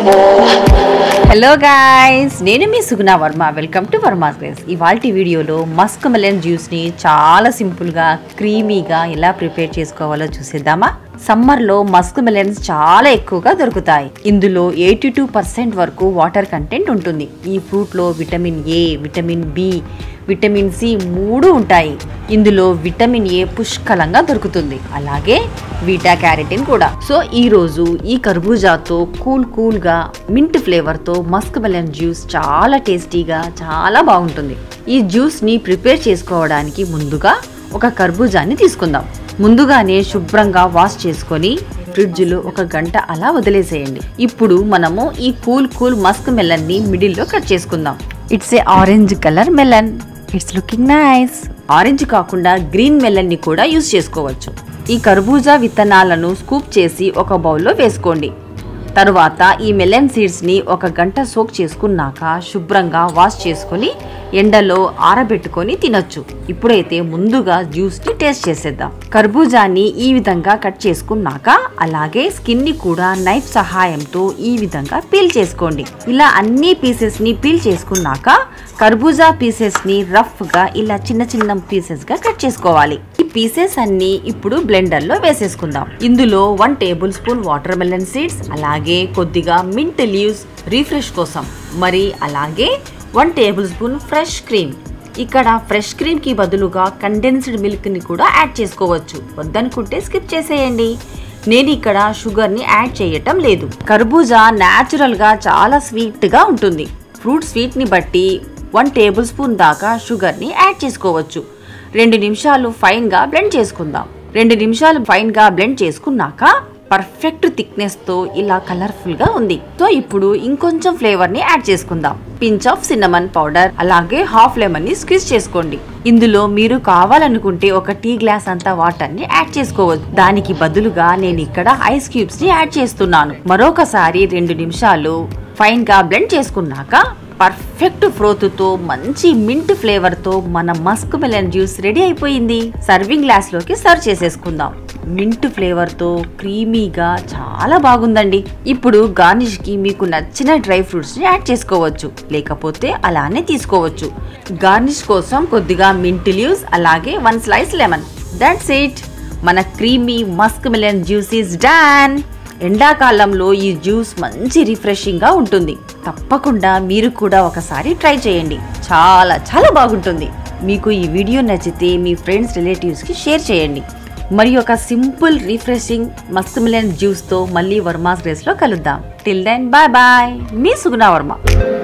hello guys నేను మీ Suguna Varma welcome to Varma's grace ఇవాళ వీడియోలో మస్క్ మెలన్ జ్యూస్ని చాలా సింపుల్గా క్రీమీగా ఎలా ప్రిపేర్ చేసుకోవాలో చూసేద్దామా సమ్మర్లో మస్క్ మెలన్స్ చాలా ఎక్కువగా దొరుకుతాయి ఇందులో ఎయిటీ టూ పర్సెంట్ వరకు వాటర్ కంటెంట్ ఉంటుంది ఈ ఫ్రూట్లో vitamin A vitamin B vitamin C మూడు ఉంటాయి ఇందులో విటమిన్ ఏ పుష్కలంగా దొరుకుతుంది అలాగే వీటా క్యారెటిన్ కూడా సో ఈ రోజు ఈ కర్బూజాతో కూల్ కూల్ గా మింట్ ఫ్లేవర్ తో మస్క్ మెలన్ జ్యూస్ చాలా టేస్టీగా చాలా బాగుంటుంది ఈ జ్యూస్ ని ప్రిపేర్ చేసుకోవడానికి ముందుగా ఒక కర్బూజాని తీసుకుందాం ముందుగానే శుభ్రంగా వాష్ చేసుకొని ఫ్రిడ్జ్ లో ఒక గంట అలా వదిలేసేయండి ఇప్పుడు మనము ఈ కూల్ కూల్ మస్క్ మెలన్ ని మిడిల్ లో కట్ చేసుకుందాం it's a orange colour melon it's looking nice orange కాకుండా గ్రీన్ మెలన్ ని కూడా యూజ్ చేసుకోవచ్చు ఈ కర్బూజా విత్తనాలను స్కూప్ చేసి ఒక బౌల్లో వేసుకోండి తరువాత ఈ మెలన్ సీడ్స్ ని ఒక గంట సోక్ చేసుకున్నాక శుభ్రంగా వాష్ చేసుకొని ఎండలో ఆరబెట్టుకొని తినొచ్చు ఇప్పుడైతే ముందుగా జ్యూస్ ని టేస్ట్ చేసేద్దాం కర్బూజాని ఈ విధంగా కట్ చేసుకున్నాక అలాగే స్కిన్ ని కూడా నైఫ్ సహాయంతో ఈ విధంగా పీల్ చేసుకోండి ఇలా అన్ని పీసెస్ ని పీల్ చేసుకున్నాక కర్బూజా పీసెస్ ని రఫ్ గా ఇలా చిన్న చిన్న పీసెస్ గా కట్ చేసుకోవాలి ఈ పీసెస్ అన్ని ఇప్పుడు బ్లెండర్ లో వేసేసుకుందాం ఇందులో one tablespoon watermelon seeds అలాగే కొద్దిగా మింట్ లీవ్స్ రీఫ్రెష్ కోసం మరి అలాగే one tablespoon fresh cream ఇక్కడ ఫ్రెష్ క్రీమ్ కి బదులుగా కండెన్స్డ్ మిల్క్ ని కూడా యాడ్ చేసుకోవచ్చు వద్దనుకుంటే స్కిప్ చేసేయండి నేను ఇక్కడ షుగర్ ని యాడ్ చేయటం లేదు కర్బూజా న్యాచురల్ గా చాలా స్వీట్ గా ఉంటుంది ఫ్రూట్ స్వీట్ ని బట్టి వన్ టేబుల్ స్పూన్ దాకా షుగర్ ని యాడ్ చేసుకోవచ్చు రెండు నిమిషాలు ఫైన్ గా బ్లెండ్ చేసుకుందాం రెండు నిమిషాలు ఫైన్ గా బ్లెండ్ చేసుకున్నాక పర్ఫెక్ట్ థిక్నెస్ తో ఇలా కలర్ఫుల్ గా ఉంది సో ఇప్పుడు ఇంకొంచెం ఫ్లేవర్ ని యాడ్ చేసుకుందాం పించ్ ఆఫ్ సిన్నమన్ పౌడర్ అలాగే హాఫ్ లెమన్ ని స్క్వీజ్ చేసుకోండి ఇందులో మీరు కావాలనుకుంటే ఒక టీ గ్లాస్ అంత వాటర్ ని యాడ్ చేసుకోవచ్చు దానికి బదులుగా నేను ఇక్కడ ఐస్ క్యూబ్స్ ని యాడ్ చేస్తున్నాను మరొకసారి రెండు నిమిషాలు ఫైన్ గా బ్లెండ్ చేసుకున్నాక పర్ఫెక్ట్ ఫ్రోత్ తో మంచి మింట్ ఫ్లేవర్ తో మన మస్క్ మెలన్ జ్యూస్ రెడీ అయిపోయింది సర్వింగ్ గ్లాస్ లోకి సర్వ్ చేసేసుకుందాం మింట్ ఫ్లేవర్ తో క్రీమీగా చాలా బాగుందండి ఇప్పుడు గార్నిష్ కి మీకు నచ్చిన డ్రై ఫ్రూట్స్ ని యాడ్ చేసుకోవచ్చు లేకపోతే అలానే తీసుకోవచ్చు గార్నిష్ కోసం కొద్దిగా మింట్ లీవ్స్ అలాగే one slice lemon that's it మన creamy musk melon juice is done ఎండాకాలంలో ఈ జ్యూస్ మంచి రిఫ్రెషింగ్ గా ఉంటుంది తప్పకుండా మీరు కూడా ఒకసారి ట్రై చేయండి చాలా చాలా బాగుంటుంది మీకు ఈ వీడియో నచ్చితే మీ ఫ్రెండ్స్ రిలేటివ్స్ కి షేర్ చేయండి మరి ఒక simple refreshing musk melon juice తో మళ్ళీ వర్మాస్ గ్రేస్ లో కలుద్దాం టిల్ దెన్ బాయ్ బాయ్ మీ సుగుణ వర్మ